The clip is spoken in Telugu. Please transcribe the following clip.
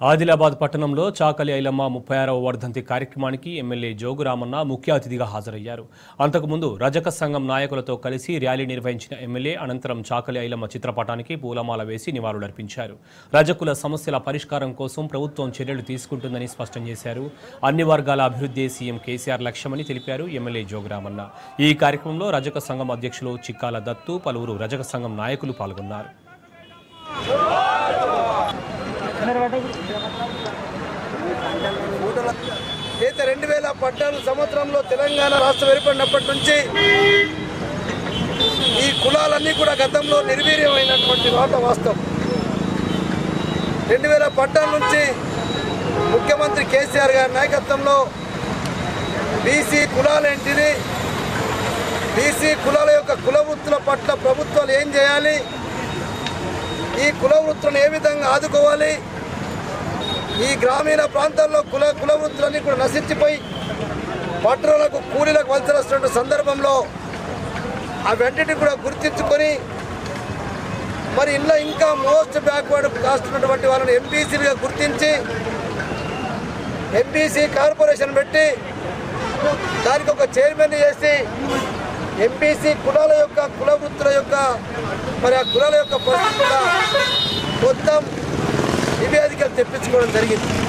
ఆదిలాబాద్ పట్టణంలో చాకలి ఐలమ్మ ముప్పై ఆరవ వర్ధంతి కార్యక్రమానికి ఎమ్మెల్యే జోగురామన్న ముఖ్య అతిథిగా హాజరయ్యారు అంతకుముందు రజక సంఘం నాయకులతో కలిసి ర్యాలీ నిర్వహించిన ఎమ్మెల్యే అనంతరం చాకలి ఐలమ్మ చిత్రపటానికి పూలమాల వేసి నివాళులర్పించారు రజకుల సమస్యల పరిష్కారం కోసం ప్రభుత్వం చర్యలు తీసుకుంటుందని స్పష్టం చేశారు అన్ని వర్గాల అభివృద్ధి సీఎం కేసీఆర్ లక్ష్యమని తెలిపారు ఎమ్మెల్యే జోగురామన్న ఈ కార్యక్రమంలో రజక సంఘం అధ్యక్షులు చిక్కాల దత్తు పలువురు రజక సంఘం నాయకులు పాల్గొన్నారు అయితే రెండు వేల పద్నాలుగు సంవత్సరంలో తెలంగాణ రాష్ట్రం ఏర్పడినప్పటి నుంచి ఈ కులాలన్నీ కూడా గతంలో నిర్వీర్యమైనటువంటి మాట వాస్తవం రెండు వేల పద్నాలుగు నుంచి ముఖ్యమంత్రి కేసీఆర్ గారి నాయకత్వంలో బీసీ కులాలేంటిది బీసీ కులాల యొక్క కుల వృత్తుల పట్ల ప్రభుత్వాలు ఏం చేయాలి ఈ కుల వృత్తులను ఏ విధంగా ఆదుకోవాలి ఈ గ్రామీణ ప్రాంతాల్లో కుల కుల వృత్తులన్నీ కూడా నశించిపోయి పట్టణాలకు కూలీలకు వలసలస్తున్న సందర్భంలో అవన్నిటిని కూడా గుర్తించుకొని మరి ఇంట్లో ఇంకా మోస్ట్ బ్యాక్వర్డ్ కాస్ట్ ఉన్నటువంటి వాళ్ళని ఎంపీసీలుగా గుర్తించి ఎంపీసీ కార్పొరేషన్ పెట్టి దానికి ఒక చైర్మన్ చేసి ఎంపీసీ కులాల యొక్క కుల వృత్తుల యొక్క మరి ఆ కులాల యొక్క పరిస్థితి కూడా మొత్తం నివేదికలు తెప్పించుకోవడం జరిగింది